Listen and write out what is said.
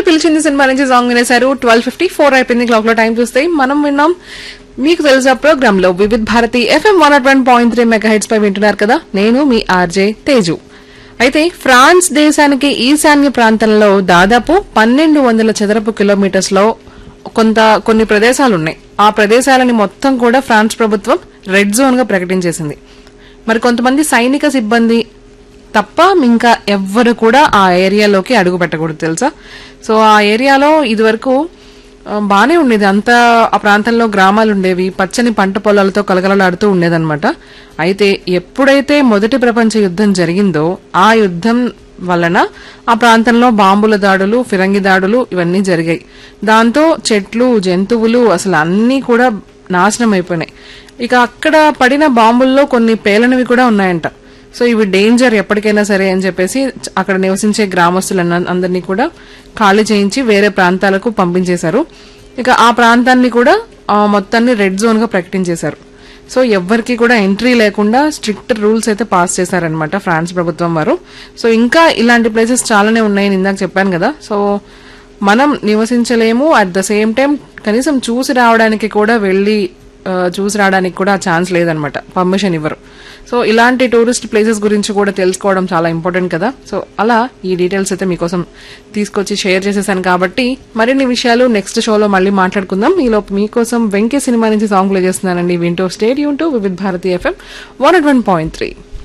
పిలిచింది సినిమా నుంచి సాంగ్ వినేశారు ట్వెల్వ్ ఫిఫ్టీ ఫోర్ అయిపోయింది క్లాక్ లో టైం చూస్తే మనం విన్నాం మీకు తెలుసా ప్రోగ్రామ్ లో Vividh Bharati FM one naught one point three megahertz పై వింటున్నారు కదా నేను మీ ఆర్జే తేజు అయితే ఫ్రాన్స్ దేశానికి ఈశాన్య ప్రాంతంలో దాదాపు పన్నెండు వందల చదరపు కిలోమీటర్స్ లో కొంత కొన్ని ప్రదేశాలు ఉన్నాయి ఆ ప్రదేశాలని మొత్తం కూడా ఫ్రాన్స్ ప్రభుత్వం రెడ్ జోన్ గా ప్రకటించేసింది మరి కొంతమంది సైనిక సిబ్బంది తప్ప ఇంకా ఎవ్వరు కూడా ఆ ఏరియాలోకి అడుగు పెట్టకూడదు తెలుసా సో ఆ ఏరియాలో ఇదివరకు ఆ, బానే ఉండేది అంతా ఆ ప్రాంతంలో గ్రామాలు ఉండేవి పచ్చని పంట పొలాలతో కలకలలాడుతూ ఉండేదన్నమాట అయితే ఎప్పుడైతే మొదటి ప్రపంచ యుద్ధం జరిగిందో ఆ యుద్ధం వలన ఆ ప్రాంతంలో బాంబుల దాడులు ఫిరంగి దాడులు ఇవన్నీ జరిగాయి దాంతో చెట్లు జంతువులు అసలు అన్నీ కూడా నాశనం అయిపోయినాయి ఇక అక్కడ పడిన బాంబుల్లో కొన్ని పేలనివి కూడా ఉన్నాయంట సో ఇవి డేంజర్ ఎప్పటికైనా సరే అని చెప్పేసి చ- అక్కడ నివసించే గ్రామస్తులన్న అందరినీ కూడా ఖాళీ చేయించి వేరే ప్రాంతాలకు పంపించేశారు ఇక ఆ ప్రాంతాన్ని కూడా ఆ మొత్తాన్ని రెడ్ జోన్ గా ప్రకటించేశారు సో ఎవ్వరికి కూడా ఎంట్రీ లేకుండా స్ట్రిక్ట్ రూల్స్ అయితే పాస్ చేశారనమాట ఫ్రాన్స్ ప్రభుత్వం వారు సో ఇంకా ఇలాంటి ప్లేసెస్ చాలానే ఉన్నాయని ఇందాక చెప్పాను కదా సో మనం నివసించలేము అట్ ద సేమ్ టైం కనీసం చూసి రావడానికి కూడా వెళ్ళి ఆ, చూసి రావడానికి కూడా ఛాన్స్ లేదనమాట పర్మిషన్ ఇవ్వరు సో ఇలాంటి టూరిస్ట్ ప్లేసెస్ గురించి కూడా తెలుసుకోవడం చాలా ఇంపార్టెంట్ కదా సో అలా ఈ డీటెయిల్స్ అయితే మీకోసం తీసుకొచ్చి షేర్ చేసేసాను కాబట్టి మరిన్ని విషయాలు నెక్స్ట్ షోలో మళ్ళీ మాట్లాడుకుందాం ఈలోపు మీకోసం వెంకీ సినిమా నుంచి సాంగ్ ప్లే చేస్తున్నానండి వింటూ stay tuned to Vividh Bharati FM one one point three